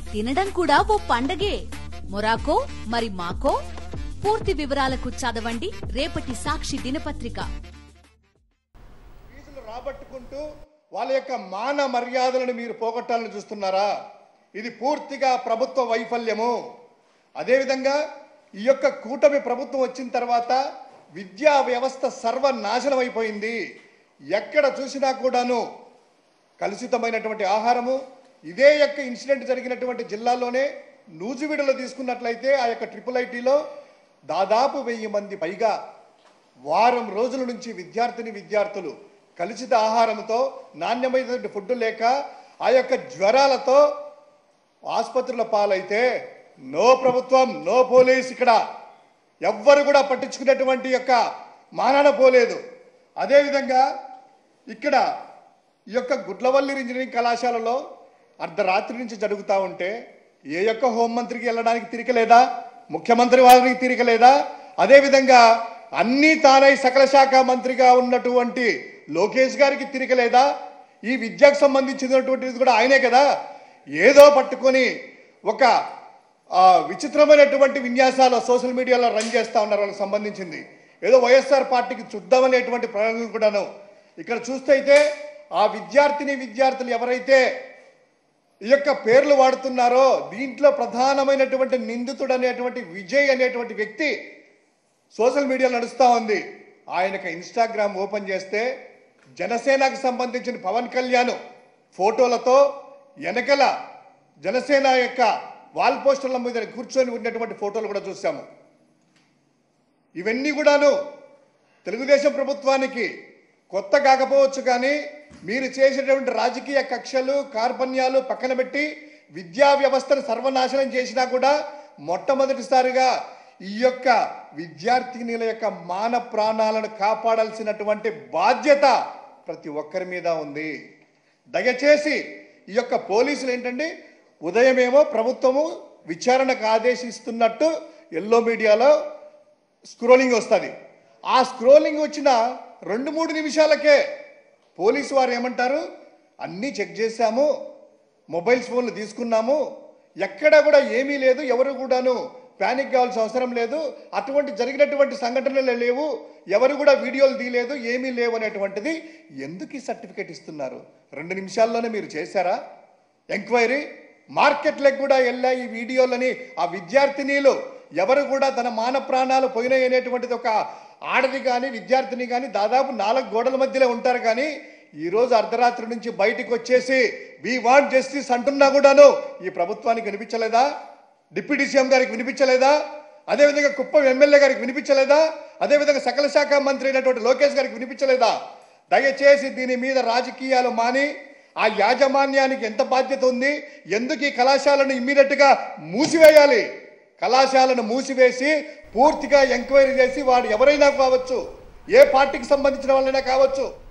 తినడం కూడా ఓ పండగే మొరాకో మరి మాకో పూర్తి వివరాలకు చదవండి రేపటి సాక్షి దినపత్రిక ఫీజులు రాబట్టుకుంటూ వాళ్ళ యొక్క మాన మర్యాదలను మీరు పోగొట్టాలని చూస్తున్నారా ఇది పూర్తిగా ప్రభుత్వ వైఫల్యము అదేవిధంగా ఈ యొక్క కూటమి ప్రభుత్వం వచ్చిన తర్వాత విద్యా వ్యవస్థ సర్వనాశనం అయిపోయింది ఎక్కడ చూసినా కూడాను కలుషితమైనటువంటి ఆహారము ఇదే యొక్క ఇన్సిడెంట్ జరిగినటువంటి జిల్లాలోనే నూజివీడులో తీసుకున్నట్లయితే ఆ యొక్క ట్రిపుల్ ఐటీలో దాదాపు వెయ్యి మంది పైగా వారం రోజుల నుంచి విద్యార్థిని విద్యార్థులు కలుషిత ఆహారంతో నాణ్యమైనటువంటి ఫుడ్ లేక ఆ యొక్క జ్వరాలతో ఆసుపత్రుల పాలైతే నో ప్రభుత్వం నో పోలీస్ ఇక్కడ ఎవ్వరు కూడా పట్టించుకునేటువంటి యొక్క మానాన పోలేదు అదేవిధంగా ఇక్కడ ఈ యొక్క గుడ్లవల్లి ఇంజనీరింగ్ కళాశాలలో అర్ధరాత్రి నుంచి జరుగుతూ ఉంటే ఏ యొక్క హోంమంత్రికి వెళ్ళడానికి తిరిగలేదా ముఖ్యమంత్రి వారికి తిరగలేదా అదేవిధంగా అన్నీ తానై సకల శాఖ మంత్రిగా ఉన్నటువంటి లోకేష్ గారికి తిరగలేదా ఈ విద్యకు సంబంధించినటువంటిది కూడా ఆయనే కదా ఏదో పట్టుకొని ఒక ఆ, విచిత్రమైనటువంటి విన్యాసాలు సోషల్ మీడియాలో రన్ చేస్తా ఉన్నారు వాళ్ళకి సంబంధించింది ఏదో వైఎస్ఆర్ పార్టీకి చుద్దామనేటువంటి ప్రయోగం కూడాను ఇక్కడ చూస్తే అయితే ఆ విద్యార్థిని విద్యార్థులు ఎవరైతే ఈ యొక్క పేర్లు వాడుతున్నారో దీంట్లో ప్రధానమైనటువంటి నిందితుడు అనేటువంటి విజయ్ అనేటువంటి వ్యక్తి సోషల్ మీడియాలో నడుస్తూ ఉంది ఆయనకు ఇన్స్టాగ్రామ్ ఓపెన్ చేస్తే జనసేనకు సంబంధించిన పవన్ కళ్యాణ్ ఫోటోలతో వెనకల జనసేన యొక్క వాల్ పోస్టర్ల మీద కూర్చొని ఉన్నటువంటి ఫోటోలు కూడా చూసాము ఇవన్నీ కూడాను తెలుగుదేశం ప్రభుత్వానికి కొత్త కాకపోవచ్చు కానీ మీరు చేసేటువంటి రాజకీయ కక్షలు కార్పణ్యాలు పక్కన పెట్టి విద్యా వ్యవస్థను సర్వనాశనం చేసినా కూడా మొట్టమొదటిసారిగా ఈ యొక్క విద్యార్థినిల యొక్క మాన ప్రాణాలను కాపాడాల్సినటువంటి బాధ్యత ప్రతి ఒక్కరి మీద ఉంది దయచేసి ఈ యొక్క పోలీసులు ఏంటండి ఉదయమేమో ప్రభుత్వము విచారణకు ఆదేశిస్తున్నట్టు ఎల్లో మీడియాలో స్క్రోలింగ్ వస్తుంది ఆ స్క్రోలింగ్ వచ్చిన రెండు మూడు నిమిషాలకే పోలీసు వారు ఏమంటారు అన్నీ చెక్ చేశాము మొబైల్స్ ఫోన్లు తీసుకున్నాము ఎక్కడ కూడా ఏమీ లేదు ఎవరు కూడాను ప్యానిక్ కావాల్సిన అవసరం లేదు అటువంటి జరిగినటువంటి సంఘటనలు లేవు ఎవరు కూడా వీడియోలు తీయలేదు ఏమీ లేవు అనేటువంటిది ఎందుకు ఈ సర్టిఫికేట్ ఇస్తున్నారు రెండు నిమిషాల్లోనే మీరు చేశారా ఎంక్వైరీ మార్కెట్లకు కూడా వెళ్ళా ఈ వీడియోలని ఆ విద్యార్థినీలు ఎవరు కూడా తన మాన ప్రాణాలు పోయినాయి అనేటువంటిది ఒక ఆడది కానీ విద్యార్థిని కానీ దాదాపు నాలుగు గోడల మధ్యలో ఉంటారు కానీ ఈ రోజు అర్ధరాత్రి నుంచి బయటికి వచ్చేసి వి వాంట్ జస్టిస్ అంటున్నా కూడాను ఈ ప్రభుత్వానికి వినిపించలేదా డిప్యూటీ సీఎం గారికి వినిపించలేదా అదేవిధంగా కుప్పం ఎమ్మెల్యే గారికి వినిపించలేదా అదేవిధంగా సకల శాఖ మంత్రి అయినటువంటి లోకేష్ గారికి వినిపించలేదా దయచేసి దీని మీద రాజకీయాలు మాని ఆ యాజమాన్యానికి ఎంత బాధ్యత ఉంది ఎందుకు ఈ కళాశాలను ఇమ్మీడియట్ గా మూసివేయాలి కళాశాలను మూసివేసి పూర్తిగా ఎంక్వైరీ చేసి వాడు ఎవరైనా కావచ్చు ఏ పార్టీకి సంబంధించిన వాళ్ళైనా కావచ్చు